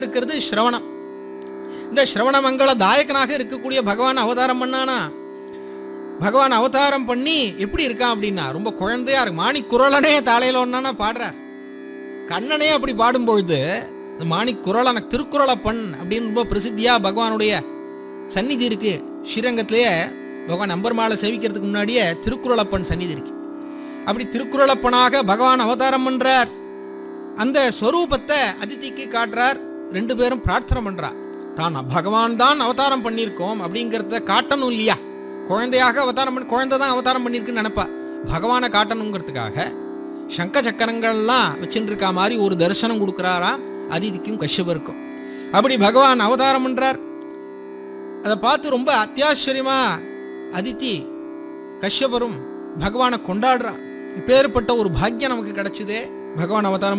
இருக்கிறது ஸ்ரவணம் இந்த ஸ்ரவண மங்கள தாயகனாக இருக்கக்கூடிய பகவான் அவதாரம் பண்ணானா பகவான் அவதாரம் பண்ணி எப்படி இருக்கான் அப்படின்னா ரொம்ப குழந்தையா இருக்கு மாணிக் குரலனே தாளையில ஒன்னா பாடுறார் கண்ணனே அப்படி பாடும்பொழுது இந்த மாணிக் குரலன திருக்குறளப்பன் அப்படின்னு ரொம்ப பிரசித்தியா பகவானுடைய சந்நிதி இருக்கு ஸ்ரீரங்கத்திலேயே பகவான் அம்பர்மாலை சேவிக்கிறதுக்கு முன்னாடியே திருக்குறளப்பன் சந்நிதி இருக்கு அப்படி திருக்குறளப்பனாக பகவான் அவதாரம் பண்றார் அந்த ஸ்வரூபத்தை அதித்திக்கு காட்டுறார் ரெண்டு பேரும் பிரார்த்தனை பண்றா தான் பகவான் தான் அவதாரம் பண்ணியிருக்கோம் அப்படிங்கிறத காட்டணும் இல்லையா குழந்தையாக அவதாரம் பண்ணி குழந்தை தான் அவதாரம் பண்ணியிருக்குன்னு நினைப்பா பகவானை காட்டணுங்கிறதுக்காக சங்க சக்கரங்கள்லாம் வச்சுட்டு இருக்கா மாதிரி ஒரு தரிசனம் கொடுக்குறாராம் அதிதிக்கும் கஷ்யபருக்கும் அப்படி பகவான் அவதாரம் பண்றார் அதை பார்த்து ரொம்ப அத்தியாச்சரியமா அதித்தி கஷ்யபரும் பகவானை கொண்டாடுறா இப்பேற்பட்ட ஒரு பாக்கியம் நமக்கு கிடைச்சதே பகவான் அவதாரம்